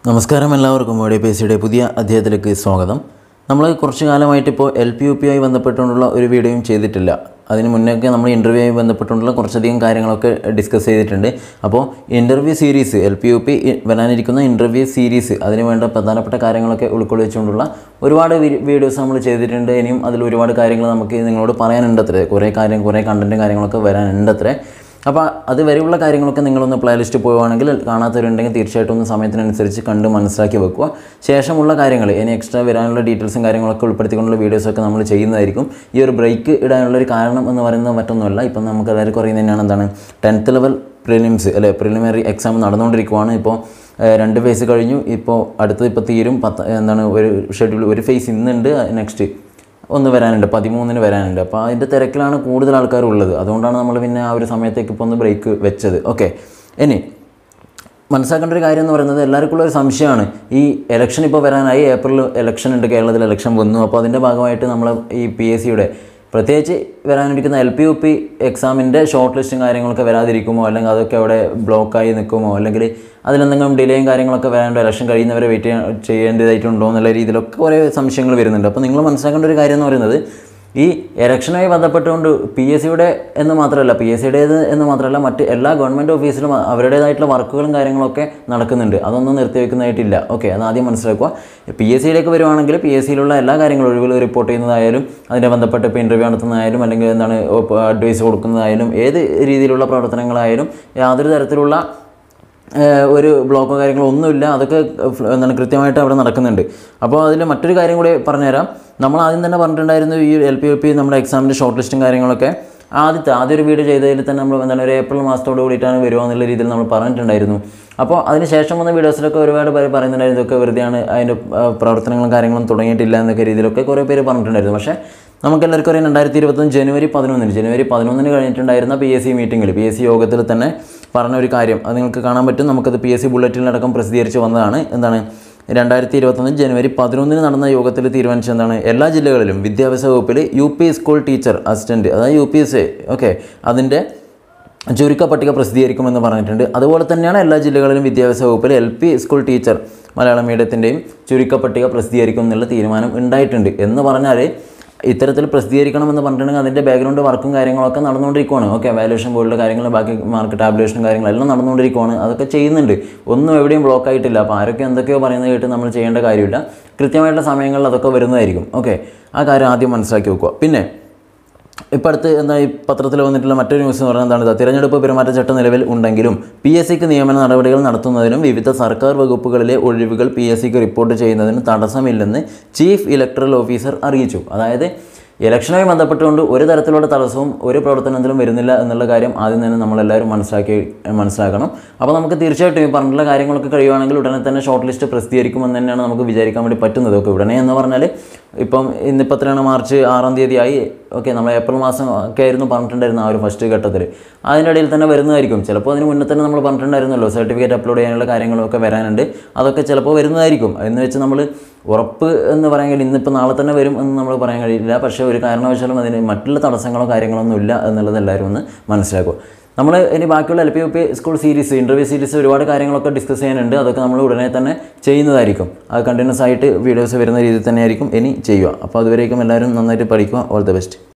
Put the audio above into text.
നമസ്കാരം എല്ലാവർക്കും audio P സിയുടെ പുതിയ അധ്യായത്തിലേക്ക് സ്വാഗതം നമ്മൾ കുറച്ച് കാലമായിട്ട് ഇപ്പോൾ എൽ പി യു പി ആയി ബന്ധപ്പെട്ടുകൊണ്ടുള്ള ഒരു വീഡിയോയും ചെയ്തിട്ടില്ല അതിന് മുന്നേയൊക്കെ നമ്മൾ ഇൻ്റർവ്യൂ ആയി ബന്ധപ്പെട്ടുകൊണ്ടുള്ള കുറച്ചധികം കാര്യങ്ങളൊക്കെ ഡിസ്കസ് ചെയ്തിട്ടുണ്ട് അപ്പോൾ interview series L P U P വരാനിരിക്കുന്ന ഇൻ്റർവ്യൂ സീരീസ് അതിന് വേണ്ട പ്രധാനപ്പെട്ട കാര്യങ്ങളൊക്കെ ഉൾക്കൊള്ളിച്ചുകൊണ്ടുള്ള ഒരുപാട് വീഡിയോസ് നമ്മൾ ചെയ്തിട്ടുണ്ട് ഇനിയും അതിൽ ഒരുപാട് കാര്യങ്ങൾ നമുക്ക് നിങ്ങളോട് പറയാനുണ്ടത്രേ കുറേ കാര്യം കുറേ കണ്ടൻറ്റും കാര്യങ്ങളൊക്കെ വരാനുണ്ടത്രേ അപ്പോൾ അത് വരെയുള്ള കാര്യങ്ങളൊക്കെ നിങ്ങളൊന്ന് പ്ലേ ലിസ്റ്റ് പോവുകയാണെങ്കിൽ കാണാത്തവരുണ്ടെങ്കിൽ തീർച്ചയായിട്ടും ഒന്ന് സമയത്തിനനുസരിച്ച് കണ്ട് മനസ്സിലാക്കി വെക്കുക ശേഷമുള്ള കാര്യങ്ങൾ ഇനി എക്സ്ട്രാ വരാനുള്ള ഡീറ്റെയിൽസും കാര്യങ്ങളൊക്കെ ഉൾപ്പെടുത്തിക്കൊണ്ടുള്ള വീഡിയോസൊക്കെ നമ്മൾ ചെയ്യുന്നതായിരിക്കും ഈ ഒരു ബ്രേക്ക് ഇടാനുള്ള ഒരു കാരണം എന്ന് പറയുന്നത് മറ്റൊന്നുമല്ല ഇപ്പം നമുക്ക് എല്ലാവർക്കും അറിയുന്നത് തന്നെയാണ് എന്താണ് ടെൻത്ത് ലെവൽ പ്രിലിംസ് അല്ലെ പ്രിലിമിനറി എക്സാം നടന്നുകൊണ്ടിരിക്കുവാണ് ഇപ്പോൾ ഏഹ്, രണ്ട് ഫേസ് കഴിഞ്ഞു ഇപ്പോൾ അടുത്തത് ഇപ്പോൾ തീരും പത്ത് എന്താണ് ഒരു ഷെഡ്യൂൾ ഒരു ഫേസ് ഇന്നുണ്ട് നെക്സ്റ്റ് ഒന്ന് വരാനുണ്ട് പതിമൂന്നിന് വരാനുണ്ട് അപ്പോൾ അതിൻ്റെ തിരക്കിലാണ് കൂടുതൽ ആൾക്കാർ ഉള്ളത് അതുകൊണ്ടാണ് നമ്മൾ പിന്നെ ആ ഒരു സമയത്തേക്ക് ഇപ്പോൾ ഒന്ന് ബ്രേക്ക് വെച്ചത് ഓക്കെ ഇനി മനസ്സിലാക്കേണ്ട ഒരു കാര്യം എന്ന് പറയുന്നത് എല്ലാവർക്കും ഉള്ള ഒരു സംശയമാണ് ഈ ഇലക്ഷൻ ഇപ്പോൾ വരാനായി ഏപ്രിൽ ഇലക്ഷൻ ഉണ്ട് കേരളത്തിൽ ഇലക്ഷൻ വന്നു അപ്പോൾ അതിൻ്റെ ഭാഗമായിട്ട് നമ്മൾ ഈ പി എസ് സിയുടെ പ്രത്യേകിച്ച് വരാനിരിക്കുന്ന എൽ പി യു പി എക്സാമിൻ്റെ ഷോർട്ട് ലിസ്റ്റും കാര്യങ്ങളൊക്കെ വരാതിരിക്കുമോ അല്ലെങ്കിൽ അതൊക്കെ അവിടെ ബ്ലോക്കായി നിൽക്കുമോ അല്ലെങ്കിൽ അതിലെന്തെങ്കിലും ഡിലേയും കാര്യങ്ങളൊക്കെ വരാണ്ടോ ഇലക്ഷൻ കഴിയുന്നവരെ വെയിറ്റ് ചെയ്യേണ്ടതായിട്ടുണ്ടോ എന്നുള്ള രീതിയിലൊക്കെ കുറേ സംശയങ്ങൾ വരുന്നുണ്ട് അപ്പോൾ നിങ്ങൾ മനസ്സിലാക്കേണ്ട ഒരു കാര്യം എന്ന് പറയുന്നത് ഈ ഇലക്ഷനുമായി ബന്ധപ്പെട്ടുകൊണ്ട് പി എസ് സിയുടെ എന്ന് മാത്രമല്ല പി എസ് സിയുടേത് എന്ന് മാത്രമല്ല മറ്റ് എല്ലാ ഗവൺമെൻറ് ഓഫീസിലും അവരുടേതായിട്ടുള്ള വർക്കുകളും കാര്യങ്ങളൊക്കെ നടക്കുന്നുണ്ട് അതൊന്നും നിർത്തിവെക്കുന്നതായിട്ടില്ല ഓക്കെ അത് ആദ്യം മനസ്സിലാക്കുക പി എസ് സിയിലേക്ക് വരുവാണെങ്കിൽ പി എസ് സിയിലുള്ള എല്ലാ കാര്യങ്ങളും ഒഴിവുകൾ റിപ്പോർട്ട് ചെയ്യുന്നതായാലും അതിനെ ബന്ധപ്പെട്ട് ഇപ്പോൾ ഇൻ്റർവ്യൂ നടത്തുന്നതായാലും അല്ലെങ്കിൽ എന്താണ് അഡ്വൈസ് കൊടുക്കുന്നതായാലും ഏത് രീതിയിലുള്ള പ്രവർത്തനങ്ങളായാലും യാതൊരു തരത്തിലുള്ള ഏഹ് ഒരു ബ്ലോക്കോ കാര്യങ്ങളോ ഒന്നുമില്ല അതൊക്കെ ഫ്ല- എന്താണ് കൃത്യമായിട്ട് അവിടെ നടക്കുന്നുണ്ട് അപ്പോൾ അതിൽ മറ്റൊരു കാര്യം കൂടി പറഞ്ഞുതരാം നമ്മൾ ആദ്യം തന്നെ പറഞ്ഞിട്ടുണ്ടായിരുന്നു ഈ എൽ പി യു പി നമ്മുടെ എക്സാമിൻ്റെ ഷോർട്ട് ലിസ്റ്റും കാര്യങ്ങളൊക്കെ ആദ്യത്തെ ആദ്യ ഒരു വീഡിയോ ചെയ്തതിൽ തന്നെ നമ്മൾ എന്താണ് ഒരു ഏപ്രിൽ മാസത്തോട് കൂടിയിട്ടാണ് വരുമോ എന്നുള്ള രീതിയിൽ നമ്മൾ പറഞ്ഞിട്ടുണ്ടായിരുന്നു അപ്പോൾ അതിന് ശേഷം വന്ന വീഡിയോസിലൊക്കെ ഒരുപാട് പേര് പറയുന്നുണ്ടായിരുന്നു ഇതൊക്കെ വെറുതെയാണ് അതിൻ്റെ ആ, പ്രവർത്തനങ്ങളും കാര്യങ്ങളും തുടങ്ങിയിട്ടില്ല എന്നൊക്കെ രീതിയിലൊക്കെ കുറേ പേര് പറഞ്ഞിട്ടുണ്ടായിരുന്നു പക്ഷേ നമുക്ക് എല്ലാവർക്കും അറിയാം രണ്ടായിരത്തി ഇരുപത്തൊന്ന് ജനുവരി പതിനൊന്നിന് ജനുവരി പതിനൊന്നിന് കഴിഞ്ഞിട്ടുണ്ടായിരുന്ന പി എസ് സി മീറ്റിങ്ങിൽ പി എസ് സി യോഗത്തിൽ തന്നെ പറഞ്ഞ ഒരു കാര്യം അത് നിങ്ങൾക്ക് കാണാൻ പറ്റും നമുക്കത് പി എസ് സി ബുള്ളറ്റിനടക്കം പ്രസിദ്ധീകരിച്ച് വന്നതാണ് എന്താണ് രണ്ടായിരത്തി ഇരുപത്തൊന്ന് ജനുവരി പതിനൊന്നിന് നടന്ന യോഗത്തിൽ തീരുമാനിച്ചത് എന്താണ് എല്ലാ ജില്ലകളിലും വിദ്യാഭ്യാസ വകുപ്പിൽ U P school teacher assistant അതായത് U P S A okay അതിൻ്റെ ചുരുക്ക പട്ടിക പ്രസിദ്ധീകരിക്കുമെന്ന് പറഞ്ഞിട്ടുണ്ട് അതുപോലെ തന്നെയാണ് എല്ലാ ജില്ലകളിലും വിദ്യാഭ്യാസ വകുപ്പിൽ L P school teacher Malayalam മീഡിയത്തിൻ്റെയും ചുരുക്ക പട്ടിക പ്രസിദ്ധീകരിക്കും എന്നുള്ള തീരുമാനം ഉണ്ടായിട്ടുണ്ട് എന്ന് പറഞ്ഞാൽ ഇത്തരത്തിൽ പ്രസിദ്ധീകരിക്കണമെന്ന് പറഞ്ഞിട്ടുണ്ടെങ്കിൽ അതിൻ്റെ ബാക്ക്ഗ്രൗണ്ട് വർക്കും കാര്യങ്ങളൊക്കെ നടന്നുകൊണ്ടിരിക്കുവാണ് ഓക്കെ വാല്യൂഷൻ ബോർഡിലെ കാര്യങ്ങൾ ബാക്കി മാർക്ക് ടാബ്ലേഷനും കാര്യങ്ങളെല്ലാം നടന്നുകൊണ്ടിരിക്കുവാണ് അതൊക്കെ ചെയ്യുന്നുണ്ട് ഒന്നും എവിടെയും ബ്ലോക്ക് ആയിട്ടില്ല അപ്പോൾ ആരൊക്കെ എന്തൊക്കെയോ പറയുന്നത് കേട്ട് നമ്മൾ ചെയ്യേണ്ട കാര്യമില്ല കൃത്യമായിട്ടുള്ള സമയങ്ങളിൽ അതൊക്കെ വരുന്നതായിരിക്കും ഓക്കെ ആ കാര്യം ആദ്യം മനസ്സിലാക്കി വെക്കുക പിന്നെ ഇപ്പോൾ അടുത്ത് എന്താ ഈ പത്രത്തിൽ വന്നിട്ടുള്ള മറ്റൊരു ന്യൂസ് എന്ന് പറഞ്ഞാൽ എന്താണ് ഇത്? തിരഞ്ഞെടുപ്പ് പെരുമാറ്റച്ചട്ടം നിലവിൽ ഉണ്ടെങ്കിലും പി എസ് സിക്ക് നിയമന നടപടികൾ നടത്തുന്നതിനും വിവിധ സർക്കാർ വകുപ്പുകളിലെ ഒഴിവുകൾ പി എസ് സിക്ക് റിപ്പോർട്ട് ചെയ്യുന്നതിന് തടസ്സമില്ലെന്ന് ചീഫ് ഇലക്ടറൽ ഓഫീസർ അറിയിച്ചു അതായത് ഇലക്ഷനുമായി ബന്ധപ്പെട്ടുകൊണ്ട് ഒരു തരത്തിലുള്ള തടസ്സവും ഒരു പ്രവർത്തനത്തിലും വരുന്നില്ല എന്നുള്ള കാര്യം ആദ്യം തന്നെ നമ്മളെല്ലാവരും മനസ്സിലാക്കി മനസ്സിലാക്കണം അപ്പോൾ നമുക്ക് തീർച്ചയായിട്ടും ഈ പറഞ്ഞിട്ടുള്ള കാര്യങ്ങളൊക്കെ കഴിയുവാണെങ്കിൽ ഉടനെ തന്നെ ഷോർട്ട് ലിസ്റ്റ് പ്രസിദ്ധീകരിക്കുമെന്ന് തന്നെയാണ് നമുക്ക് വിചാരിക്കാൻ വേണ്ടി പറ്റുന്നത് ഓക്കെ ഉടനെ എന്ന് പറഞ്ഞാൽ ഇപ്പം ഇന്നിപ്പോൾ എത്രയാണ് മാർച്ച് ആറാം തീയതി ആയി ഓക്കെ നമ്മൾ ഏപ്രിൽ മാസം ഒക്കെ ആയിരുന്നു പറഞ്ഞിട്ടുണ്ടായിരുന്നു ആ ഒരു ഫസ്റ്റ് ഘട്ടത്തിൽ അതിൻ്റെ ഇടയിൽ തന്നെ വരുന്നതായിരിക്കും ചിലപ്പോൾ അതിന് മുന്നേ തന്നെ നമ്മൾ പറഞ്ഞിട്ടുണ്ടായിരുന്നല്ലോ സർട്ടിഫിക്കറ്റ് അപ്ലോഡ് ചെയ്യാനുള്ള കാര്യങ്ങളൊക്കെ വരാനുണ്ട് അതൊക്കെ ചിലപ്പോൾ വരുന്നതായിരിക്കും എന്ന് വെച്ച് നമ്മൾ ഉറപ്പ് എന്ന് പറയാൻ കഴിയും ഇന്നിപ്പോൾ നാളെ തന്നെ വരും എന്ന് നമ്മൾ പറയാൻ കഴിയില്ല പക്ഷേ ഒരു കാരണവശാലും അതിന് മറ്റുള്ള തടസ്സങ്ങളോ കാര്യങ്ങളൊന്നും ഇല്ല എന്നുള്ളത് എല്ലാവരും ഒന്ന് മനസ്സിലാക്കുക നമ്മൾ ഇനി ബാക്കിയുള്ള L P U P school series interview series ഒരുപാട് കാര്യങ്ങളൊക്കെ ഡിസ്കസ് ചെയ്യാനുണ്ട് അതൊക്കെ നമ്മൾ ഉടനെ തന്നെ ചെയ്യുന്നതായിരിക്കും അത് കണ്ടിന്യൂസ് ആയിട്ട് വീഡിയോസ് വരുന്ന രീതിയിൽ തന്നെ ആയിരിക്കും ഇനി ചെയ്യുക അപ്പോൾ അതുവരേക്കും എല്ലാവരും നന്നായിട്ട് പഠിക്കുക ഓൾ ദ ബെസ്റ്റ്